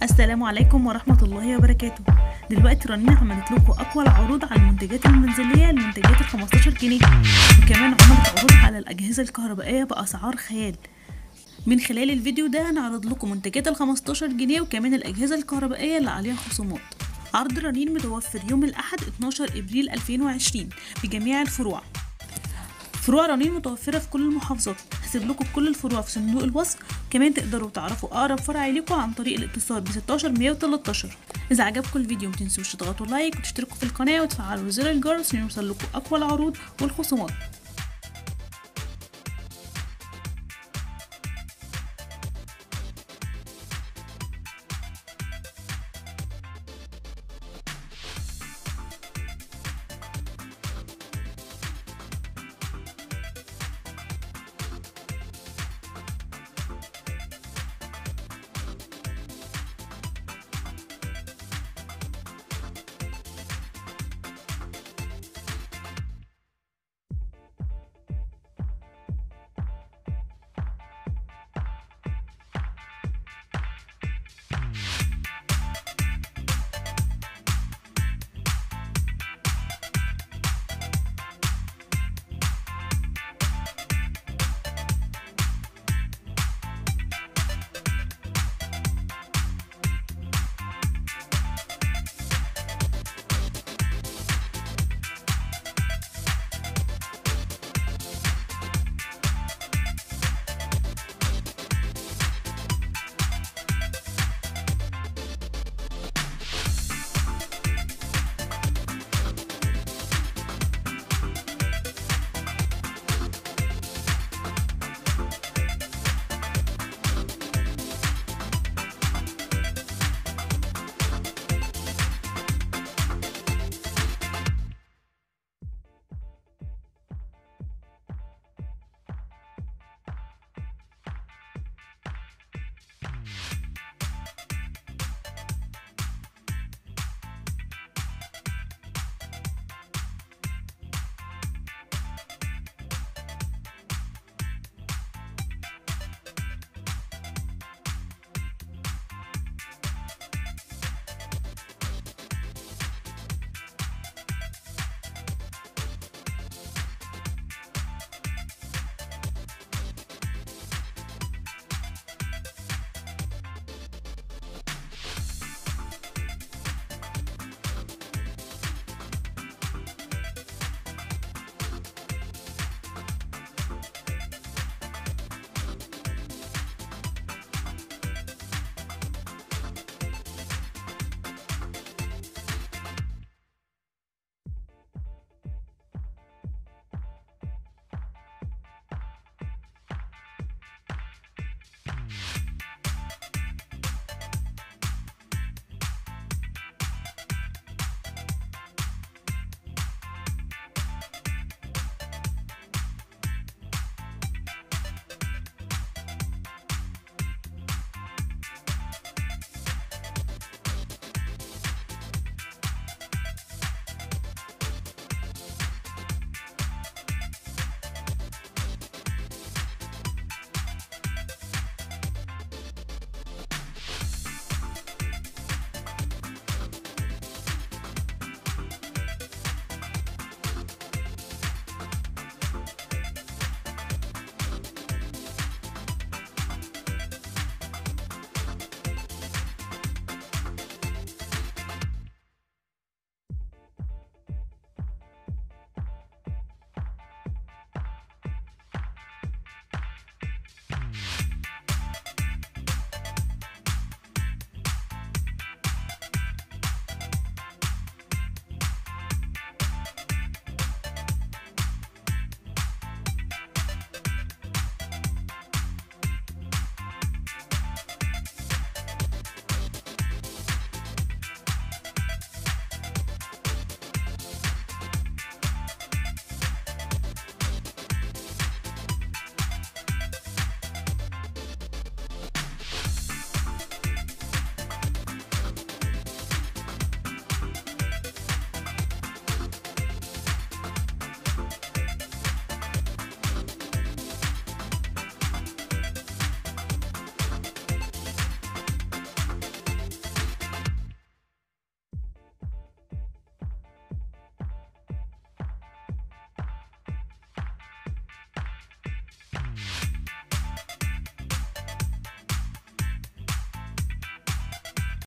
السلام عليكم ورحمة الله وبركاته دلوقتي رنين عملت لكم أقوى العروض على المنتجات المنزلية المنتجات ال 15 جنيه وكمان عملت عروض على الأجهزة الكهربائية بأسعار خيال من خلال الفيديو ده هنعرض لكم منتجات ال 15 جنيه وكمان الأجهزة الكهربائية اللي عليها خصومات عرض رنين متوفر يوم الأحد 12 إبريل 2020 بجميع الفروع فروع رنين متوفرة في كل المحافظات هسيب لكم كل الفروع في صندوق الوصف كمان تقدروا تعرفوا أقرب فرع ليكم عن طريق الاتصال ب 16 113 إذا عجبكم الفيديو متنسوش تضغطوا لايك وتشتركوا في القناة وتفعلوا زر الجرس عشان يوصل لكم أقوى العروض والخصومات